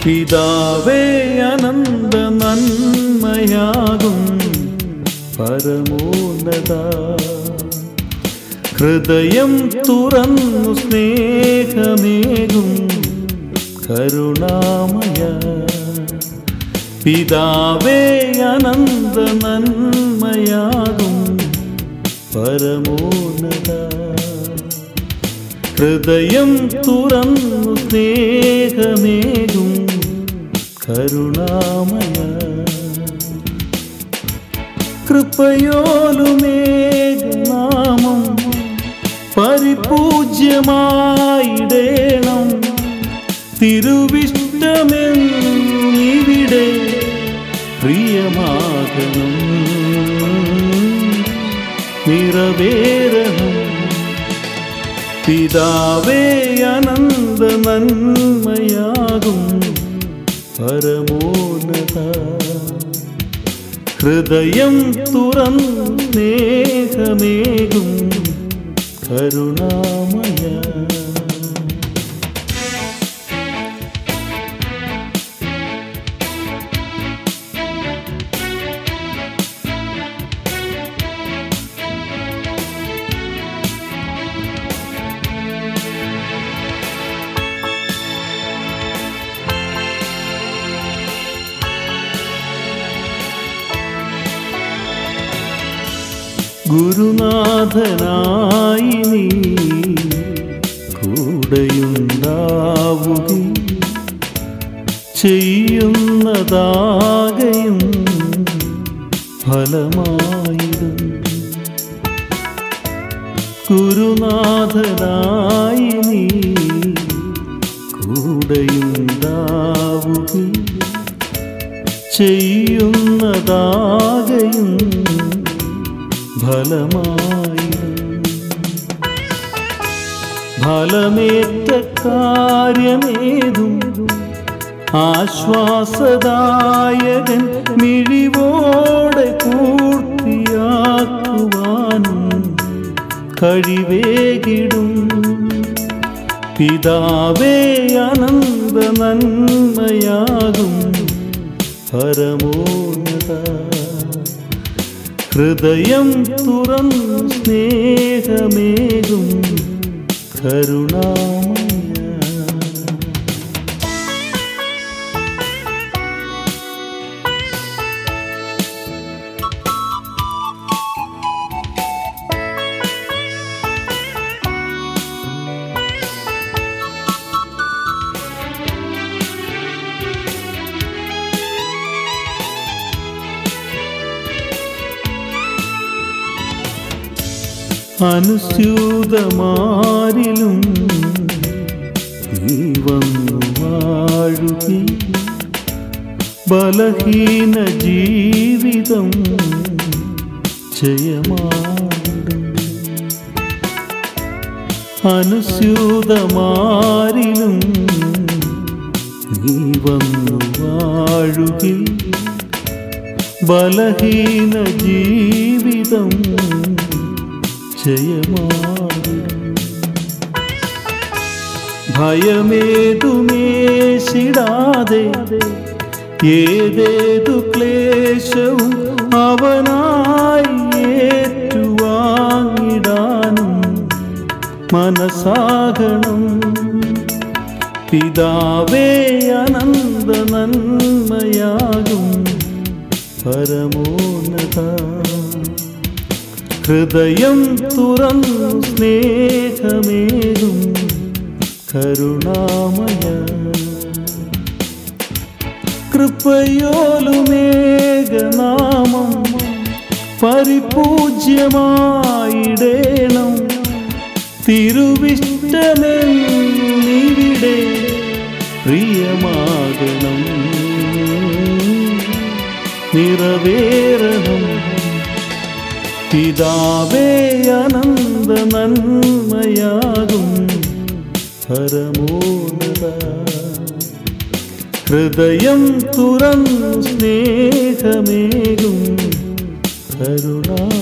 പിതാവേ അനന്ത നന്മയാകും പരമോന്നത ഹൃദയം തുറന്നു സ്നേഹമേകും കരുണാമയ പിതാവേ അനന്ത നന്മയാകും പരമോന്നത ഹൃദയം തുറന്നു സ്നേഹമേകും കരുണാമയ കൃപയോലുമേകനാമം പരിപൂജ്യമായിടേണം തിരുവിഷ്ടമെന്നിവിടെ പ്രിയമാകണം നിറവേറണം പിതാവേ അനന്ത നന്മയാകും പരമോന്നത ഹൃദയം തുറന്നു സ്നേഹമേകും കരുണാമയ ഗുരുനാഥനായി നീ കൂടെയുണ്ടാവുകയും ചെയ്യുന്നതാകയും ഫലമായിടും ഗുരുനാഥനായി നീ കൂടെയുണ്ടാവുകയും ചെയ്യുന്നതാകയും ഫലമായിടും ഫലമേറ്റ കാര്യമേതും ആശ്വാസദായകൻ മിഴിവോടെ പൂർത്തിയാക്കുവാനും കഴിവേകിടും പിതാവേ അനന്ത നന്മയാകും പരമോന്നത ഹൃദയം തുറന്നു സ്നേഹമേകും കരുണാമയ അനുസ്യൂതമാരിലും നീ വന്നു വാഴുകി ബലഹീന ജീവിതം ജയമാടും അനുസ്യൂതമാരിലും നീ വന്നു വാഴുകി ബലഹീന ജീവിതം ജയമാടും ഭയമേതുമേശിടാതെ ഏതേതു ക്ലേശവും അവനായി ഏറ്റുവാങ്ങിടാനും മനസ്സാകണം പിതാവേ അനന്ത നന്മയാകും പരമോന്നത ഹൃദയം തുറന്നു സ്നേഹമേകും കരുണാമയ കൃപയോലുമേകനാമം പരിപൂജ്യമായിടേണം തിരുവിഷ്ടമെന്നിവിടെ പ്രിയമാകണം നിറവേറണം പിതാവേ അനന്ത നന്മയാകും പരമോന്നത ഹൃദയം തുറന്നു സ്നേഹമേകും കരുണാ